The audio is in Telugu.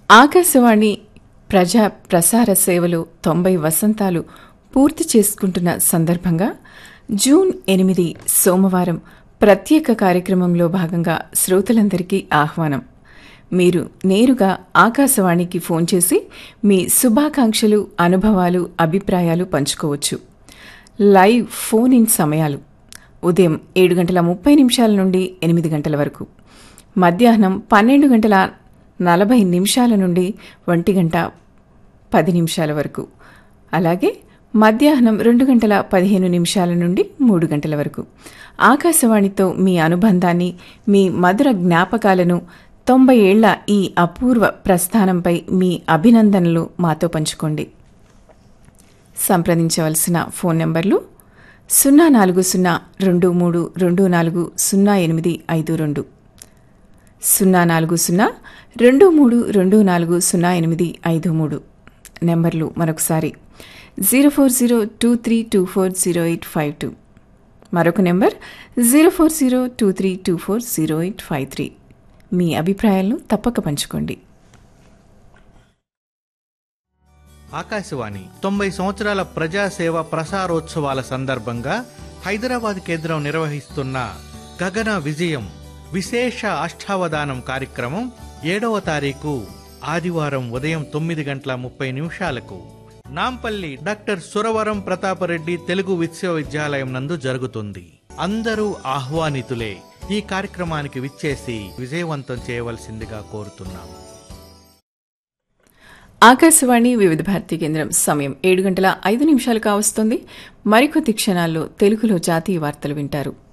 ఆకాశవాణి ప్రజా ప్రసార సేవలు తొంభై వసంతాలు పూర్తి చేసుకుంటున్న సందర్భంగా జూన్ ఎనిమిది సోమవారం ప్రత్యేక కార్యక్రమంలో భాగంగా శ్రోతలందరికీ ఆహ్వానం మీరు నేరుగా ఆకాశవాణికి ఫోన్ చేసి మీ శుభాకాంక్షలు అనుభవాలు అభిప్రాయాలు పంచుకోవచ్చు లైవ్ ఫోన్ ఇన్ సమయాలు ఉదయం ఏడు గంటల ముప్పై నిమిషాల నుండి ఎనిమిది గంటల వరకు మధ్యాహ్నం పన్నెండు గంటల నలభై నిమిషాల నుండి ఒంటి గంట పది నిమిషాల వరకు అలాగే మధ్యాహ్నం రెండు గంటల పదిహేను నిమిషాల నుండి మూడు గంటల వరకు ఆకాశవాణితో మీ అనుబంధాన్ని మీ మధుర జ్ఞాపకాలను తొంభై ఏళ్ల ఈ అపూర్వ ప్రస్థానంపై మీ అభినందనలు మాతో పంచుకోండి సంప్రదించవలసిన ఫోన్ నంబర్లు సున్నా నాలుగు సున్నా రెండు మూడు రెండు నాలుగు సున్నా ఎనిమిది ఐదు రెండు సున్నా నాలుగు సున్నా రెండు మూడు రెండు నాలుగు సున్నా ఎనిమిది ఐదు మూడు నెంబర్లు మరొకసారి zero four zero two three two four zero eight five two మరొక నెంబర్ zero four zero two three two four zero eight five three మీ అభిప్రాయాలను తప్పక పంచుకోండి ఆకాశవాణి తొంభై సంవత్సరాల ప్రజాసేవ ప్రసారోత్సవాల సందర్భంగా హైదరాబాద్ కేంద్రం నిర్వహిస్తున్న గగన విజయం విశేష అష్టావధానం కార్యక్రమం ఏడవ తారీఖు ఆదివారం ఉదయం తొమ్మిది గంటల ముప్పై నిమిషాలకు నాంపల్లి డాక్టర్ సురవరం ప్రతాపరెడ్డి తెలుగు విశ్వవిద్యాలయం నందు జరుగుతుంది అందరూ ఆహ్వానితులే ఈ కార్యక్రమానికి విచ్చేసి విజయవంతం చేయవలసిందిగా కోరుతున్నాం ఆకాశవాణి వివిధ భారతీ కేంద్రం సమయం ఏడు గంటల ఐదు నిమిషాలు కావస్తుంది మరికొద్ది క్షణాల్లో తెలుగులో జాతీయ వార్తలు వింటారు